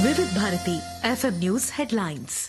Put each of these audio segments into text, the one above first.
వివిధ Bharati FM news headlines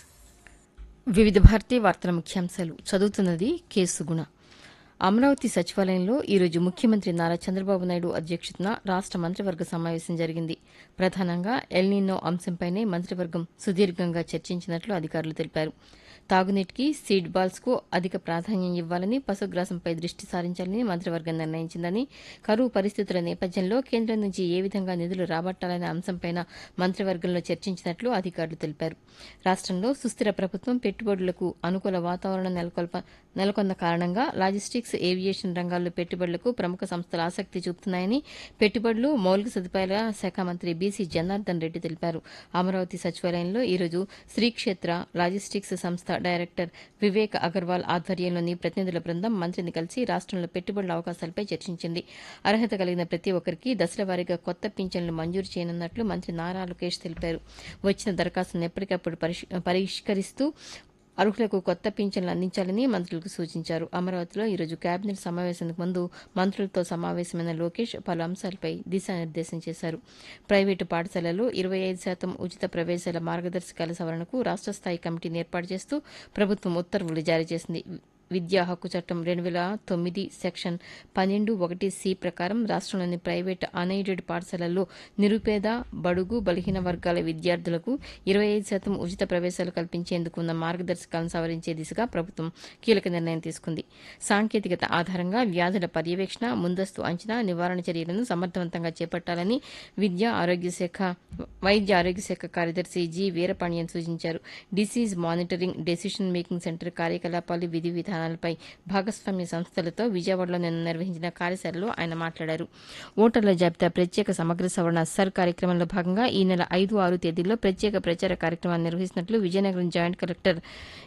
వివిధ భారతీ వార్తల ముఖ్యాంశాలు చదువుతున్నది కె సుగుణ అమరావతి సచివాలయంలో ఈరోజు ముఖ్యమంత్రి నారా చంద్రబాబు నాయుడు అధ్యక్షతన రాష్ట మంత్రివర్గ సమావేశం జరిగింది ప్రధానంగా ఎల్నీనో అంశంపైనే మంత్రివర్గం సుదీర్ఘంగా చర్చించినట్లు అధికారులు తెలిపారు తాగునీటికి సీడ్ బాల్స్ కు అధిక ప్రాధాన్యం ఇవ్వాలని పశుగ్రాసంపై దృష్టి సారించాలని మంత్రివర్గం నిర్ణయించిందని కరువు పరిస్థితుల నేపథ్యంలో కేంద్రం నుంచి ఏ విధంగా నిధులు రాబట్టాలనే అంశంపై మంత్రివర్గంలో చర్చించినట్లు అధికారులు తెలిపారు రాష్టంలో సుస్థిర ప్రభుత్వం పెట్టుబడులకు అనుకూల వాతావరణం నెలకొల్ప నెలకొన్న కారణంగా లాజిస్టిక్స్ ఏవియేషన్ రంగాల్లో పెట్టుబడులకు ప్రముఖ సంస్థలు ఆసక్తి చూపుతున్నాయని పెట్టుబడులు మౌలిక సదుపాయాల శాఖ మంత్రి బీసీ జనార్దన్ రెడ్డి తెలిపారు అమరావతి సచివాలయంలో ఈరోజు శ్రీక్షేత్ర లాజిస్టిక్స్ సంస్థ డైరెక్టర్ వివేక్ అగర్వాల్ ఆధ్వర్యంలోని ప్రతినిధుల బృందం మంత్రిని కలిసి రాష్టంలో పెట్టుబడుల అవకాశాలపై చర్చించింది అర్హత కలిగిన ప్రతి ఒక్కరికి దశల వారీగా కొత్త పింఛన్లు మంజూరు చేయనున్నట్లు మంత్రి నారా లోకేష్ తెలిపారు వచ్చిన దరఖాస్తులను ఎప్పటికప్పుడు పరిష్- పరిష్కరిస్తూ అర్హులకు కొత్త పింఛన్లు అందించాలని మంత్రులకు సూచించారు అమరావతిలో ఈరోజు కేబినెట్ సమావేశానికి ముందు మంత్రులతో సమావేశమైన లోకేష్ పలు అంశాలపై దిశానిర్దేశం చేశారు ప్రైవేటు పాఠశాలల్లో ఇరవై ఐదు శాతం ఉచిత ప్రవేశాల మార్గదర్శకాల సవరణకు రాష్ట స్థాయి కమిటీని ఏర్పాటు చేస్తూ ప్రభుత్వం ఉత్తర్వులు జారీ చేసింది విద్యా హక్కు చట్టం రెండు వేల తొమ్మిది సెక్షన్ పన్నెండు ఒకటి సి ప్రకారం రాష్ట్రంలోని ప్రైవేట్ అన్ఎయిడెడ్ పాఠశాలల్లో నిరుపేద బడుగు బలహీన వర్గాల విద్యార్థులకు ఇరవై ఐదు శాతం ఉచిత ప్రవేశాలు కల్పించేందుకు ఉన్న మార్గదర్శకాలను సవరించే దిశగా ప్రభుత్వం కీలక నిర్ణయం తీసుకుంది సాంకేతికత ఆధారంగా వ్యాధుల పర్యవేక్షణ ముందస్తు అంచనా నివారణ చర్యలను సమర్థవంతంగా చేపట్టాలని విద్యా ఆరోగ్య శాఖ వైద్య ఆరోగ్య శాఖ కార్యదర్శి జి వీరపాణ్యన్ సూచించారు disease monitoring decision making centre కార్యకలాపాలు విధి విధానాలపై భాగస్వామ్య సంస్థలతో విజయవాడలో నిన్న నిర్వహించిన కార్యశాలలో ఆయన మాట్లాడారు ఓటర్ల జాబితా ప్రత్యేక సమగ్ర సవరణ సర్ కార్యక్రమంలో భాగంగా ఈ నెల ఐదు ఆరు తేదీల్లో ప్రత్యేక ప్రచార కార్యక్రమాన్ని నిర్వహిస్తున్నట్లు Vizianagaram joint collector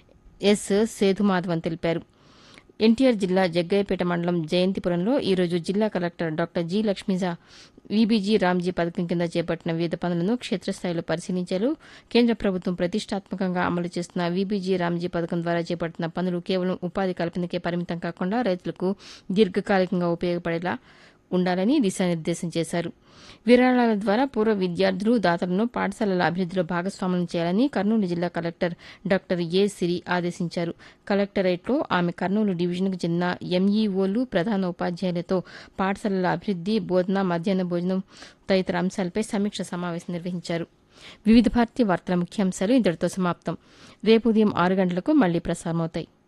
S Sethumadhavan తెలిపారు ఎన్టీఆర్ జిల్లా జగ్గయ్యపేట మండలం జయంతిపురంలో ఈరోజు జిల్లా collector doctor G Lakshmisha VBG Ramji పథకం కింద చేపట్టిన వివిధ పనులను క్షేత్రస్థాయిలో పరిశీలించారు కేంద్ర ప్రభుత్వం ప్రతిష్టాత్మకంగా అమలు చేస్తున్న వీబీజీ రామ్జీ పథకం ద్వారా చేపట్టిన పనులు కేవలం ఉపాధి కల్పనకే పరిమితం కాకుండా రైతులకు దీర్ఘకాలికంగా ఉపయోగపడేలా ఉండాలని దిశానిర్దేశం చేశారు విరాళాల ద్వారా పూర్వ విద్యార్థులు దాతలను పాఠశాలల అభివృద్దిలో భాగస్వాములను చేయాలని కర్నూలు జిల్లా కలెక్టర్ డాక్టర్ ఏ సిరి ఆదేశించారు కలెక్టరేట్లో ఆమె కర్నూలు డివిజన్కు చెందిన ఎంఈఓలు ప్రధాన ఉపాధ్యాయులతో పాఠశాలల అభివృద్ది బోధన మధ్యాహ్న భోజనం తదితర అంశాలపై సమీక్ష సమావేశం నిర్వహించారు వివిధ భారతీయ వార్తల ముఖ్యాంశాలు ఇంతటితో సమాప్తం రేపు ఉదయం ఆరు గంటలకు మళ్లీ ప్రసారమవుతాయి